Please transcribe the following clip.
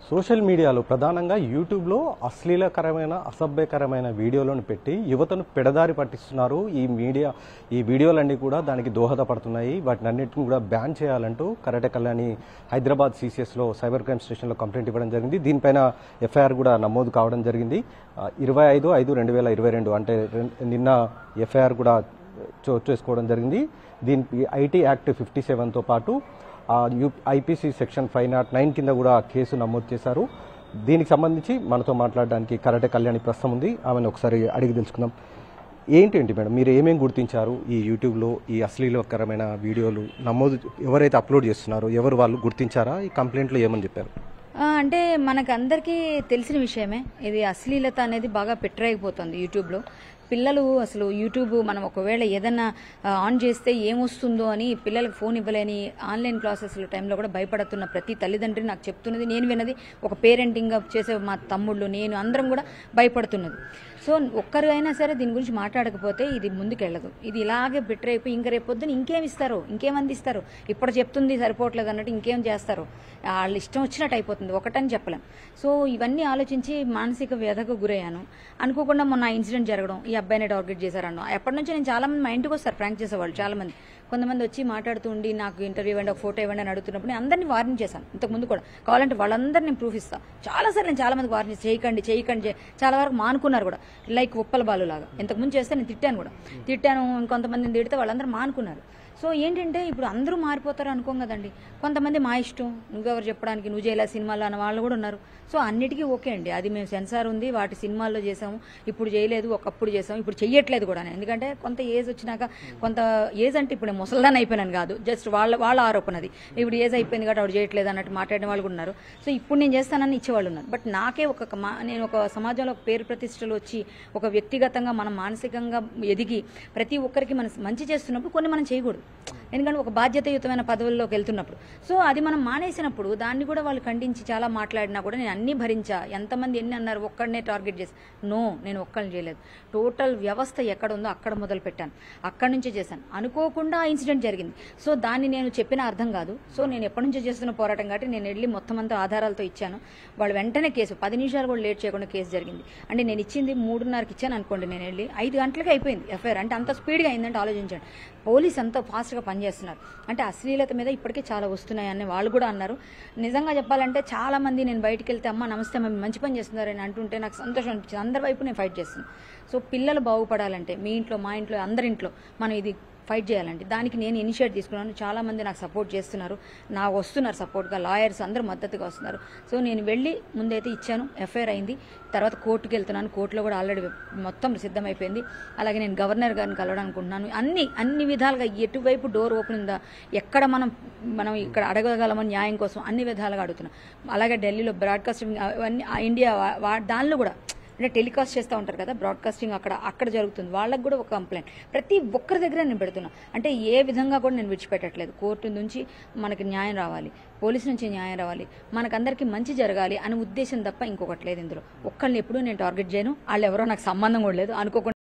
social మీడియాలో ప్రధానంగా యూట్యూబ్లో అశ్లీలకరమైన అసభ్యకరమైన వీడియోలను పెట్టి యువతను పెడదారి పట్టిస్తున్నారు ఈ మీడియా ఈ వీడియోలన్నీ కూడా దానికి దోహదపడుతున్నాయి వాటిని అన్నింటిని కూడా బ్యాన్ చేయాలంటూ కరాటే కళ్యాణి హైదరాబాద్ సిసిఎస్లో సైబర్ క్రైమ్ స్టేషన్లో కంప్లైంట్ ఇవ్వడం జరిగింది దీనిపైన ఎఫ్ఐఆర్ కూడా నమోదు కావడం జరిగింది ఇరవై ఐదు ఐదు రెండు వేల ఇరవై రెండు అంటే రెం- నిన్న ఎఫ్ఐఆర్ కూడా చోటు చేసుకోవడం జరిగింది దీనికి ఐటీ యాక్ట్ ఫిఫ్టీ సెవెన్తో పాటు ఆ యూ IPC section five naught nine కింద కూడా కేసు నమోదు చేశారు దీనికి సంబంధించి మనతో మాట్లాడడానికి కరాటే కళ్యాణి ప్రస్తుతం ఉంది ఆమెను ఒకసారి అడిగి తెలుసుకుందాం ఏంటేంటి మేడం మీరు ఏమేమి గుర్తించారు ఈ యూట్యూబ్లో ఈ అశ్లీలకరమైన వీడియోలు నమోదు ఎవరైతే అప్లోడ్ చేస్తున్నారో ఎవరు వాళ్ళు గుర్తించారా ఈ కంప్లైంట్లో ఏమని చెప్పారు ఆ, అంటే మనకు అందరికీ తెలిసిన విషయమే ఇది అశ్లీలత అనేది బాగా పెట్టరైపోతుంది యూట్యూబ్లో పిల్లలు అసలు యూట్యూబ్ మనం ఒకవేళ ఏదన్నా ఆ, ఆన్ చేస్తే ఏమొస్తుందో అని పిల్లలకు ఫోన్ ఇవ్వలేని ఆన్లైన్ క్లాసెస్ల టైంలో కూడా భయపడుతున్న ప్రతి తల్లిదండ్రి నాకు చెప్తున్నది నేను విన్నది ఒక పేరెంటింగ్ చేసే మా తమ్ముళ్ళు నేను అందరం కూడా భయపడుతున్నది సో ఒక్కరు అయినా సరే దీని గురించి మాట్లాడకపోతే ఇది ముందుకెళ్ళదు ఇది ఇలాగే బెటర్ అయిపోయి ఇంక రేపు పొద్దున ఇంకేం ఇస్తారు ఇంకేం అందిస్తారు ఇప్పుడు చెప్తుంది సరిపోవట్లేదు అన్నట్టు ఇంకేం చేస్తారు వాళ్ళు ఇష్టం వచ్చినట్టు అయిపోతుంది ఒకటని చెప్పలేం సో ఇవన్నీ ఆలోచించి మానసిక వ్యధకు గురయ్యాను అనుకోకుండా మొన్న ఆ ఇన్సిడెంట్ జరగడం ఈ అబ్బాయిని టార్గెట్ చేశారన్న ఎప్పటి నుంచి నేను చాలా మంది మా ఇంటికి వస్తారు ప్రాంక్ చేసేవాళ్ళు చాలా మంది కొంతమంది వచ్చి మాట్లాడుతూ ఉండి నాకు ఇంటర్వ్యూ ఇవ్వండి ఒక ఫోటో ఇవ్వండి అని అడుగుతున్నప్పుడు నేను అందరినీ వార్నింగ్ చేశాను ఇంతకు ముందు కూడా కావాలంటే వాళ్ళందరినీ నేను ప్రూఫ్ ఇస్తాను చాలాసార్లు నేను చాలా మందికి వార్నింగ్ చేయకండి చేయకండి చే- చాలా వరకు మానుకున్నారు కూడా లైక్ ఉప్పల బాలు లాగా ఇంతకు ముందు చేస్తే నేను తిట్టాను కూడా తిట్టాను ఇంకొంతమందిని తిడితే వాళ్ళందరూ మానుకున్నారు సో ఏంటంటే ఇప్పుడు అందరూ మారిపోతారు అనుకోం కదండి కొంతమంది మా ఇష్టం నువ్వెవరు చెప్పడానికి నువ్వు చేయలే సినిమాలో అన్న వాళ్ళు కూడా ఉన్నారు సో అన్నిటికీ ఓకే అండి అది మేము సెన్సార్ ఉంది వాటి సినిమాల్లో చేసాము ఇప్పుడు చేయలేదు ఒకప్పుడు చేసాము ఇప్పుడు చెయ్యట్లేదు కూడా ఎందుకంటే కొంత ఏజ్ వచ్చినాక కొంత ఏజ్ అంటే ఇప్పుడు నేను ముసల్దాన్ అయిపోయినాను కాదు జస్ట్ వాళ్ళ వాళ్ళ ఆరోపణ అది ఇప్పుడు ఏజ్ అయిపోయింది కాబట్టి ఆవిడ చేయట్లేదు అన్నట్టు మాట్లాడిన వాళ్ళు కూడా ఉన్నారు సో ఇప్పుడు నేను చేస్తానని ఇచ్చేవాళ్ళు ఉన్నారు బట్ నాకే ఒక మా- నేను ఒక సమాజంలో ఒక పేరు ప్రతిష్టలు వచ్చి ఒక వ్యక్తిగతంగా మనం మానసికంగా ఎదిగి ప్రతి ఒక్కరికి మనం మంచి చేస్తున్నప్పుడు కొన్ని మనం చేయకూడదు ఎందుకంటే ఒక బాధ్యతాయుతమైన పదవుల్లోకి వెళ్తున్నప్పుడు సో అది మనం మానేసినప్పుడు దాన్ని కూడా వాళ్ళు ఖండించి చాలా మాట్లాడినా కూడా నేను అన్ని భరించా ఎంతమంది ఎన్ని అన్నారు ఒక్కడనే టార్గెట్ చేసి నో నేను ఒక్కడిని చేయలేదు టోటల్ వ్యవస్థ ఎక్కడ ఉందో అక్కడ మొదలు పెట్టాను అక్కడి నుంచే చేశాను అనుకోకుండా ఆ ఇన్సిడెంట్ జరిగింది సో దాన్ని నేను చెప్పిన అర్థం కాదు సో నేను ఎప్పటి నుంచో చేస్తున్న పోరాటం కాబట్టి నేను వెళ్ళి మొత్తం అంతా ఆధారాలతో ఇచ్చాను వాళ్ళు వెంటనే కేసు పది నిమిషాలు కూడా లేట్ చేయకుండా కేసు జరిగింది అంటే నేను ఇచ్చింది మూడున్నరకి ఇచ్చాను అనుకోండి నేను వెళ్ళి ఐదు గంటలకి అయిపోయింది ఎఫ్ఐఆర్ అంటే అంత స్పీడ్గా అయిందంటే ఆలోచించండి పోలీస్ అంత ఫాస్ట్గా పనిచేస్తున్నారు అంటే అశ్లీలత మీద ఇప్పటికే చాలా వస్తున్నాయి అని వాళ్ళు కూడా అన్నారు నిజంగా చెప్పాలంటే చాలా మంది నేను బయటికి వెళ్తే అమ్మ నమస్తే మేము మంచి పని చేస్తున్నారు అని అంటుంటే నాకు సంతోషం అనిపించింది అందరి వైపు నేను ఫైట్ చేస్తున్నాను సో పిల్లలు బాగుపడాలంటే మీ ఇంట్లో మా ఇంట్లో అందరి ఇంట్లో మనం ఇది ఫైట్ చేయాలంటే దానికి నేను ఇనిషియేట్ తీసుకున్నాను చాలా మంది నాకు సపోర్ట్ చేస్తున్నారు నా వస్తున్నారు సపోర్ట్గా లాయర్స్ అందరూ మద్దతుగా వస్తున్నారు సో నేను వెళ్ళి ముందైతే ఇచ్చాను ఎఫ్ఐఆర్ అయింది తర్వాత కోర్టుకి వెళ్తున్నాను కోర్టులో కూడా ఆల్రెడీ మొత్తం సిద్ధమైపోయింది అలాగే నేను గవర్నర్ గారిని కలవడానుకుంటున్నాను అన్ని అన్ని విధాలుగా ఎటువైపు డోర్ ఓపెన్ ఉందా ఎక్కడ మనం మనం ఇక్కడ అడగగలమని న్యాయం కోసం అన్ని విధాలుగా అడుగుతున్నాం అలాగే ఢిల్లీలో బ్రాడ్కాస్టింగ్ అవన్నీ ఆ ఇండియా వా- వా- దానిలో కూడా అంటే టెలికాస్ట్ చేస్తూ ఉంటారు కదా బ్రాడ్కాస్టింగ్ అక్కడ అక్కడ జరుగుతుంది వాళ్ళకి కూడా ఒక కంప్లైంట్ ప్రతి ఒక్కరి దగ్గర నేను పెడుతున్నా అంటే ఏ విధంగా కూడా నేను విడిచిపెట్టట్లేదు కోర్టు నుంచి మనకి న్యాయం రావాలి పోలీసు నుంచి న్యాయం రావాలి మనకందరికీ మంచి జరగాలి అనే ఉద్దేశం తప్ప ఇంకొకటి లేదు ఇందులో ఒక్కళ్ళని ఎప్పుడూ నేను టార్గెట్ చేయను వాళ్ళు ఎవరో నాకు సంబంధం కూడా లేదు అనుకోకుండా